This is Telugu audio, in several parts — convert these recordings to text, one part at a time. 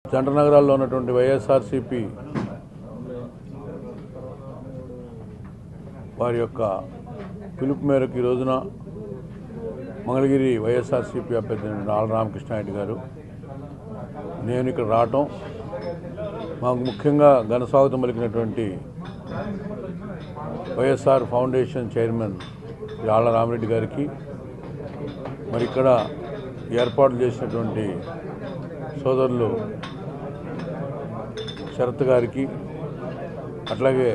జంట నగరాల్లో ఉన్నటువంటి వైఎస్ఆర్సిపి వారి యొక్క పిలుపు మేరకు ఈ రోజున మంగళగిరి వైఎస్ఆర్సీపీ అభ్యర్థి ఆల రామకృష్ణారెడ్డి గారు నేను ఇక్కడ రావటం మాకు ముఖ్యంగా ఘన స్వాగతం పలికినటువంటి YSR foundation chairman Shri Alla Ramareddy గారికి మరి ఇక్కడ ఏర్పాట్లు చేసినటువంటి సోదరులు శరత్ గారికి అట్లాగే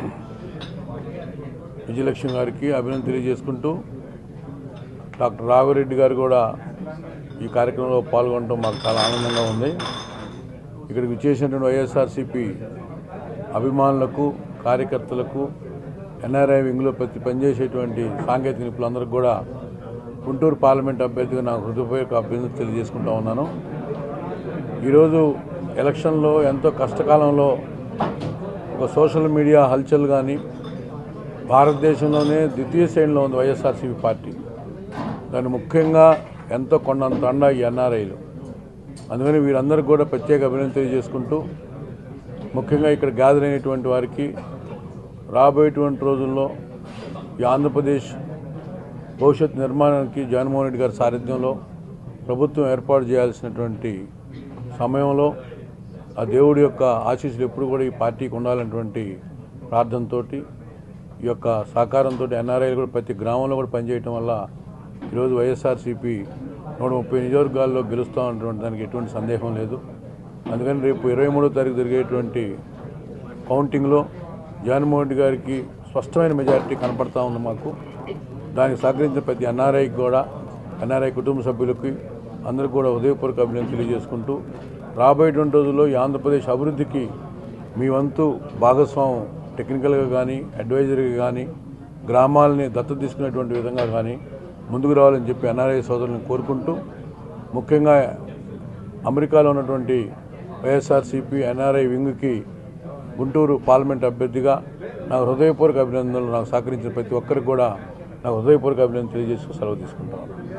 విజయలక్ష్మి గారికి అభినందన తెలియజేసుకుంటూ డాక్టర్ రాఘవరెడ్డి గారు కూడా ఈ కార్యక్రమంలో పాల్గొనడం మాకు చాలా ఆనందంగా ఉంది ఇక్కడికి విచ్చేసినటువంటి వైఎస్ఆర్సీపీ అభిమానులకు కార్యకర్తలకు ఎన్ఆర్ఐ వింగ్లో ప్రతి పనిచేసేటువంటి సాంకేతిక నిపుణులందరికీ కూడా గుంటూరు పార్లమెంట్ అభ్యర్థిగా నా హృదయపూర్వక అభ్యర్థన తెలియజేసుకుంటా ఉన్నాను ఈరోజు ఎలక్షన్లో ఎంతో కష్టకాలంలో ఒక సోషల్ మీడియా హల్చల్ కానీ భారతదేశంలోనే ద్వితీయ శ్రేణిలో ఉంది వైఎస్ఆర్సీపీ పార్టీ దాన్ని ముఖ్యంగా ఎంతో కొండంత అండ ఈ ఎన్ఆర్ఐలు అందుకని వీరందరికీ కూడా ప్రత్యేక అభినందన తెలియజేసుకుంటూ ముఖ్యంగా ఇక్కడ గ్యాదర్ అయినటువంటి వారికి రాబోయేటువంటి రోజుల్లో ఈ ఆంధ్రప్రదేశ్ భవిష్యత్ నిర్మాణానికి జగన్మోహన్ రెడ్డి గారి సారథ్యంలో ప్రభుత్వం ఏర్పాటు చేయాల్సినటువంటి సమయంలో ఆ దేవుడి యొక్క ఆశీస్సులు ఎప్పుడు కూడా ఈ పార్టీకి ఉండాలన్నటువంటి ప్రార్థనతోటి ఈ యొక్క సహకారంతో ఎన్ఆర్ఐలు కూడా ప్రతి గ్రామంలో కూడా పనిచేయటం వల్ల ఈరోజు వైఎస్ఆర్సీపీ నూట ముప్పై నియోజకవర్గాల్లో గెలుస్తామన్నటువంటి దానికి ఎటువంటి సందేహం లేదు అందుకని రేపు ఇరవై మూడో తారీఖు జరిగేటువంటి కౌంటింగ్లో జగన్మోహన్ రెడ్డి గారికి స్పష్టమైన మెజారిటీ కనపడతా ఉంది మాకు దానికి సహకరించిన ప్రతి ఎన్ఆర్ఐకి కూడా ఎన్ఆర్ఐ కుటుంబ సభ్యులకి అందరికీ కూడా ఉదయపూర్వక అభినందన తెలియజేసుకుంటూ రాబోయేటువంటి రోజుల్లో ఈ ఆంధ్రప్రదేశ్ అభివృద్ధికి మీ వంతు భాగస్వామ్యం టెక్నికల్గా కానీ అడ్వైజరీగా కానీ గ్రామాలని దత్తత తీసుకునేటువంటి విధంగా కానీ ముందుకు రావాలని చెప్పి ఎన్ఆర్ఐ సోదరులను కోరుకుంటూ ముఖ్యంగా అమెరికాలో ఉన్నటువంటి వైఎస్ఆర్సీపీ ఎన్ఆర్ఐ వింగ్కి గుంటూరు పార్లమెంట్ అభ్యర్థిగా నాకు హృదయపూర్వక అభినందనలు నాకు సహకరించిన ప్రతి ఒక్కరికి కూడా నాకు హృదయపూర్వక అభినందన తెలియజేస్తూ సెలవు తీసుకుంటాను